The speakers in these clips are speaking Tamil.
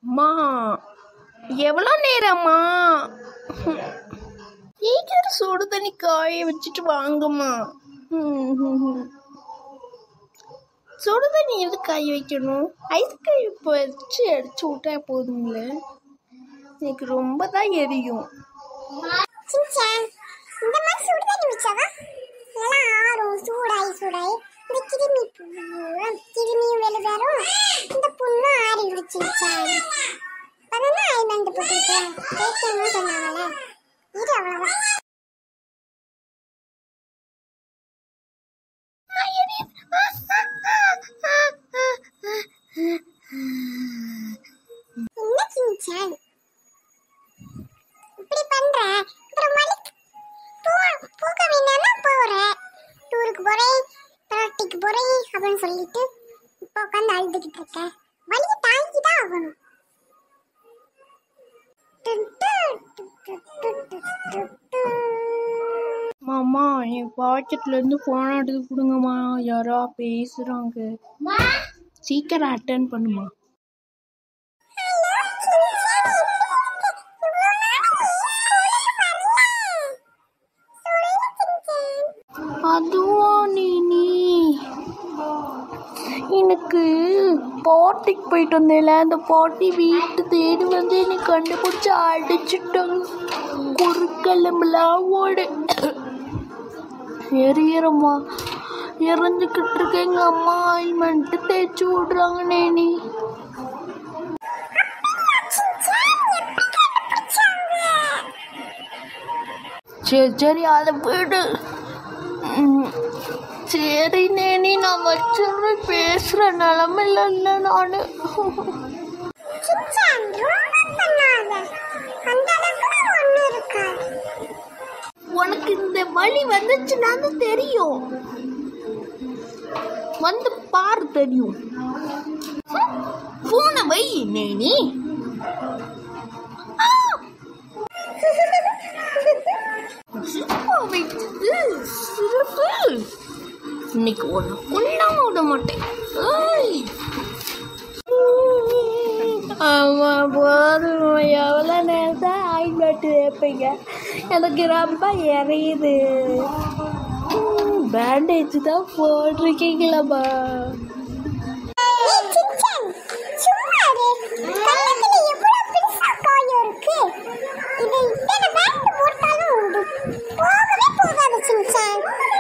அம்மா எவ்வளோ நேரம்மா சீக்கிரம் சுடு தண்ணி காய வச்சுட்டு வாங்கம்மா ம். சுடு தண்ணி எது காய வைக்கணும் ஐஸ்கிரீம் வச்சு அடிச்சு விட்டா போதுங்கள எனக்கு ரொம்ப தான் எரியும் சின்சான் இந்த மாதிரி சுடு தண்ணி வச்சாதான் நல்லா ஆறும் சூடாயி சூடாயி இந்த கிருமி பூரா கிருமியும் வெளிவரும் இந்த புண்ணும் ஆறி விடுச்சிருச்சான் அதனால ஐமண்டு போட்டுட்டு தேய்க்கணும்னு சொன்னாங்கல்ல இது அவ்வளவுதான் என்ன சின்சான் இப்படி பண்ற அப்புறம் வலி போ போக வேணாம்னா போற டூருக்கு போறேன் பார்ட்டிக்கு போறேன் அப்படின்னு சொல்லிட்டு இப்போ உட்காந்து அழுதுகிட்டு இருக்க வலி தாங்கி தான் ஆகணும் மாமா என் பாக்கெட்லேருந்து ஃபோன் எடுத்து கொடுங்கம்மா யாரோ பேசுகிறாங்க சீக்கிரம் அட்டன் பண்ணுமா அதுவா நீ நீ எனக்கு பாட்டிக்கு போயிட்டு வந்தேன்ல அந்த பாட்டி வீட்டு தேடி வந்து என்னை கண்டுபிடிச்சி அடிச்சிட்டாங்க குறுக்கெலும்புலாம் ஓடு எரியறம்மா எரிஞ்சுக்கிட்டு இருக்க எங்க அம்மா ஆயில்மெண்ட்டு தேய்ச்சி விடுறாங்க நேனி சரி சரி அதை விடு ம், சரி நேனி நான் வச்சிடுறேன் பேசுகிற நிலமையில இல்லை நான் சின்சான் ரொம்ப பண்ணாத அந்த அளவுக்கு ஒன்றும் இருக்காது உனக்கு இந்த வழி வந்துச்சுன்னா தான் தெரியும் வந்து பாரு தெரியும் போன வை நேனி ஆ! சிரிப்பா வைத்தது சிரிப்பு இன்னைக்கு ஒன்று கொல்லாம விட மாட்டேன் ஏய்! ஆமா போதும் எவ்வளோ நேரம் தான் ஆயில்மெண்ட் வைப்பீங்க எனக்கு ரொம்ப எரியுது பேண்டேஜ் தான் போட்டிருக்கீங்களாம்மா ஏய் சின்சான் சும்மா இரு கண்ணத்துல எவ்வளவு பெருசா காயம் இருக்கு இது இத்தனை பேண்ட் போட்டாலும் உண்டு போகவே போகாது சின்சான்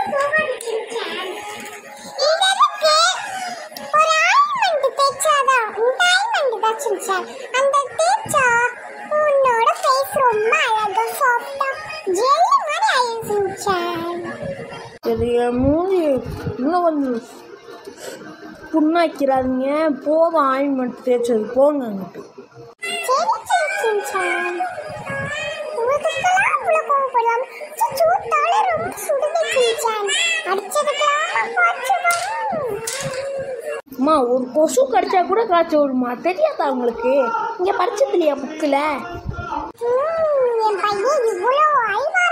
இதற்கு ஒரு ஆயில்மெண்ட் தேய்ச்சாதான் இந்த ஆயில்மெண்ட் தான் சின்சான் அந்த தேய்ச்சா உன்னோட ஃபேஸ் ரொம்ப அழகா சாஃப்டா ஜெல்லி மாதிரி ஆயிடும் சின்சான் இது என் மூஞ்சி இன்னும் கொஞ்சம் புண்ணாக்கிறாதீங்க போதும் ஆயில்மெண்ட் தேய்ச்சது போங்க அங்கிட்டு சரி சரி சின்சான் உங்களுக்கெல்லாம் அவ்வளோ கோவப்படலாம் சூட்டால ரொம்ப சுடுது சின்சான் அடிச்சதுக்கெல்லாம் பாய்ச்சல் வரும் அம்மா ஒரு கொசு கடிச்சா கூட காய்ச்சல் வருமா தெரியாதா உங்களுக்கு இங்கே படிச்சது இல்லையா புக்கில் ம், என் பையன் இவ்வளோ அறிவா